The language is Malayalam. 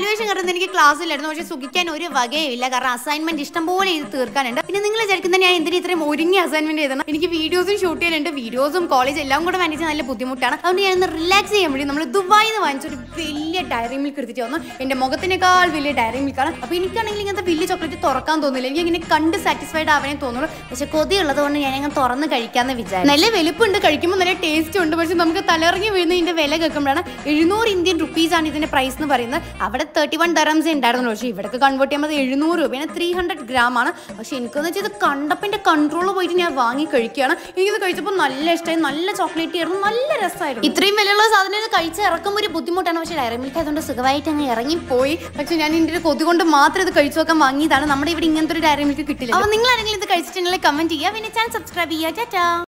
വാല്യുവേഷൻ കാരണം എനിക്ക് ക്ലാസ് ഇല്ലായിരുന്നു പക്ഷെ സുഖിക്കാൻ ഒരു വകയും ഇല്ല കാരണം അസൈൻമെന്റ് ഇഷ്ടംപോലെ ചെയ്ത് തീർക്കാനുണ്ട് പിന്നെ നിങ്ങൾ വിചാരിക്കുന്ന ഞാൻ എന്തിനാ ഇത്രയും ഒരുങ്ങി അസൈൻമെന്റ് ചെയ്തണം എനിക്ക് വീഡിയോസും ഷൂട്ട് ചെയ്യാനുണ്ട് വീഡിയോസും കോളേജ് എല്ലാം കൂടെ മാനേജ് നല്ല ബുദ്ധിമുട്ടാണ് അതുകൊണ്ട് ഞാൻ ഒന്ന് റിലാക്സ് ചെയ്യാൻ വേണ്ടി നമ്മൾ ദുബായിൽ നിന്ന് വാങ്ങിച്ച ഒരു വലിയ ഡയറി മിൽക്ക് എടുത്തിട്ട് വന്നു എന്റെ മുഖത്തിനേക്കാൾ വലിയ ഡയറി മിൽക്കാണ് അപ്പൊ എനിക്കാണെങ്കിൽ ഇങ്ങനത്തെ വലിയ ചോക്ലേറ്റ് തുറക്കാൻ തോന്നില്ല എനിക്ക് ഇങ്ങനെ കണ്ട് സാറ്റിസ്ഫൈഡ് ആവാനേ തോന്നുള്ളൂ പക്ഷെ കൊതി ഉള്ളത് കൊണ്ട് ഞാൻ അങ്ങനെ തുറന്ന് കഴിക്കാന്ന് വിചാരിച്ചു നല്ല വലുപ്പുണ്ട് കഴിക്കുമ്പോൾ നല്ല ടേസ്റ്റ് ഉണ്ട് പക്ഷെ നമുക്ക് തലയിറങ്ങി വീഴുന്നതിന്റെ വില കേൾക്കുമ്പോഴാണ് എഴുന്നൂറ് ഇന്ത്യൻ റുപ്പീസ് ആണ് ഇതിന്റെ പ്രൈസ് എന്ന് പറയുന്നത് അവിടെ തേർട്ടി വൺ ഡറംസ് ഉണ്ടായിരുന്നു പക്ഷേ ഇവിടേക്ക് കൺവേർട്ട് ചെയ്യുമ്പോൾ അത് എഴുന്നൂറ് രൂപയാണ് ത്രീ ഹൺഡ്രഡ് ഗ്രാം ആണ് പക്ഷെ എനിക്കെന്ന് വെച്ചാൽ ഇത് കണ്ടപ്പോൾ എൻ്റെ കൺട്രോൾ പോയിട്ട് ഞാൻ വാങ്ങി കഴിക്കുകയാണ് എനിക്കിത് കഴിച്ചപ്പോൾ നല്ല ഇഷ്ടമായി നല്ല ചോക്ലേറ്റ് ആയിരുന്നു നല്ല രസമായിരുന്നു ഇത്രയും വിലയുള്ള സാധനം ഇത് കഴിച്ച് ഇറക്കുമ്പോൾ ഒരു ബുദ്ധിമുട്ടാണ് പക്ഷേ ഡയറി മിൽക്ക് ആയതുകൊണ്ട് സുഖമായിട്ട് അങ്ങ് ഇറങ്ങിപ്പോയി പക്ഷെ ഞാൻ ഇതിന്റെ ഒരു കൊതി കൊണ്ട് മാത്രം ഇത് കഴിച്ചു നോക്കാൻ വാങ്ങിയതാണ് നമ്മുടെ ഇവിടെ ഇങ്ങനത്തെ ഒരു ഡയറി മിൽക്ക് കിട്ടില്ല അപ്പോൾ നിങ്ങൾ ആരെങ്കിലും ഇത് കഴിച്ചിട്ടുണ്ടെങ്കിൽ കമന്റ് ചെയ്യുക പിന്നെ ചാനൽ സബ്സ്ക്രൈബ് ചെയ്യുക ടാറ്റാ